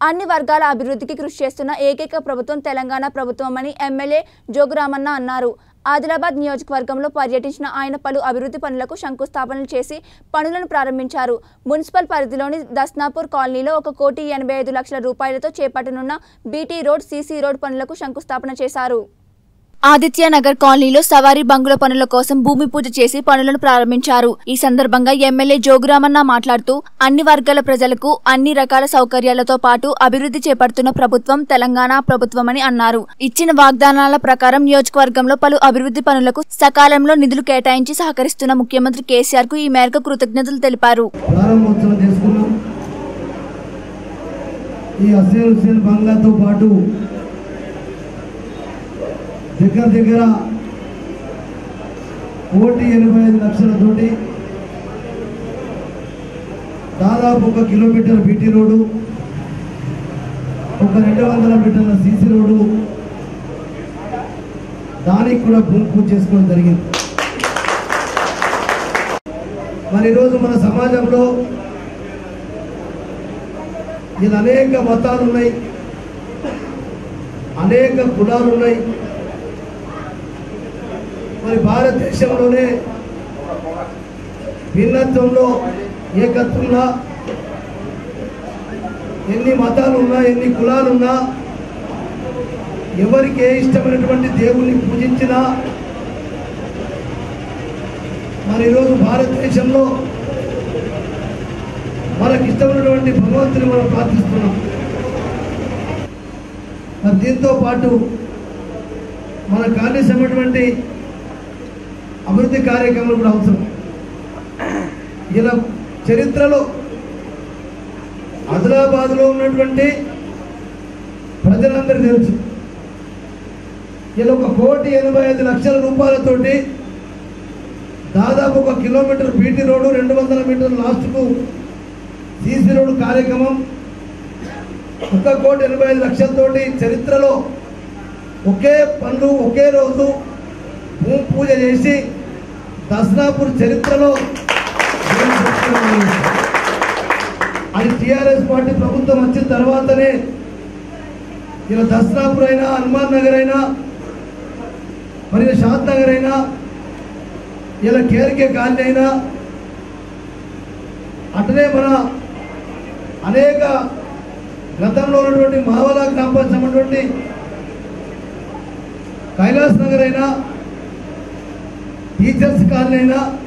అన్ని వర్గాల అభివృద్ధికి కృషి చేస్తున్న ఏకైక ప్రభుత్వం తెలంగాణ ప్రభుత్వమని ఎమ్మెల్యే జోగురామన్న అన్నారు ఆదిలాబాద్ నియోజకవర్గంలో పర్యటించిన ఆయన పలు అభివృద్ధి పనులకు శంకుస్థాపనలు చేసి పనులను ప్రారంభించారు మున్సిపల్ పరిధిలోని దస్నాపూర్ కాలనీలో ఒక కోటి ఎనభై ఐదు లక్షల రూపాయలతో చేపట్టనున్న బీటీ రోడ్ సీసీ రోడ్ పనులకు శంకుస్థాపన చేశారు ఆదిత్య నగర్ కాలనీలో సవారీ బంగుల పనుల కోసం భూమి పూజ చేసి పనులను ప్రారంభించారు ఈ సందర్భంగా ఎమ్మెల్యే జోగురామన్న మాట్లాడుతూ అన్ని వర్గాల ప్రజలకు అన్ని రకాల సౌకర్యాలతో పాటు అభివృద్ధి చేపడుతున్న ప్రభుత్వం తెలంగాణ ప్రభుత్వమని అన్నారు ఇచ్చిన వాగ్దానాల ప్రకారం నియోజకవర్గంలో పలు అభివృద్ధి పనులకు సకాలంలో నిధులు కేటాయించి సహకరిస్తున్న ముఖ్యమంత్రి కేసీఆర్ కు ఈ మేరకు కృతజ్ఞతలు తెలిపారు ప్రారంభోత్సవం చేసుకున్నాం ఈ హుసేన్ హుసేన్ బంగ్లాతో పాటు దగ్గర దగ్గర కోటి ఎనభై ఐదు లక్షలతోటి దాదాపు ఒక కిలోమీటర్ బీటీ రోడ్డు ఒక రెండు వందల మీటర్ల సీసీ రోడ్డు దానికి కూడా భూమి పూజ చేసుకోవడం జరిగింది మరి ఈరోజు మన సమాజంలో ఇలా అనేక మతాలు ఉన్నాయి అనేక కులాలు ఉన్నాయి మరి భారతదేశంలోనే భిన్నత్వంలో ఏకత్వంలో ఎన్ని మతాలు ఉన్నా ఎన్ని కులాలు ఉన్నా ఎవరికి ఏ ఇష్టమైనటువంటి దేవుణ్ణి పూజించినా మరి ఈరోజు భారతదేశంలో మనకి ఇష్టమైనటువంటి భగవంతుని మనం ప్రార్థిస్తున్నాం మరి దీంతో పాటు మన కాళేశ్వరమైనటువంటి అభివృద్ధి కార్యక్రమాలు కూడా అవసరం ఇలా చరిత్రలో ఆదిలాబాద్లో ఉన్నటువంటి ప్రజలందరికీ తెలుసు ఇలా ఒక కోటి ఎనభై ఐదు లక్షల రూపాయలతోటి దాదాపు ఒక కిలోమీటర్ బీటీ రోడ్డు రెండు వందల మీటర్ల లాస్ట్కు సీసీ రోడ్డు కార్యక్రమం ఒక కోటి ఎనభై ఐదు లక్షలతోటి చరిత్రలో ఒకే పనులు ఒకే రోజు భూమి పూజ చేసి దసరాపూర్ చరిత్రలో దేవుని దర్శనం చేశారు. అది టిఆర్ఎస్ పార్టీ ప్రభుత్వం వచ్చిన తర్వాతనే ఇలా దసరాపూర్ అయినా హనుమాన్ నగర్ అయినా మరియు షాద్ నగర్ అయినా ఇలా కేర్కే కాలనీ అయినా అట్లనే మన అనేక గతంలో ఉన్నటువంటి మావలా గ్రామ పంచాయతీ ఉన్నటువంటి కైలాస్ నగర్ అయినా టీచర్స్ కాలనీ అయినా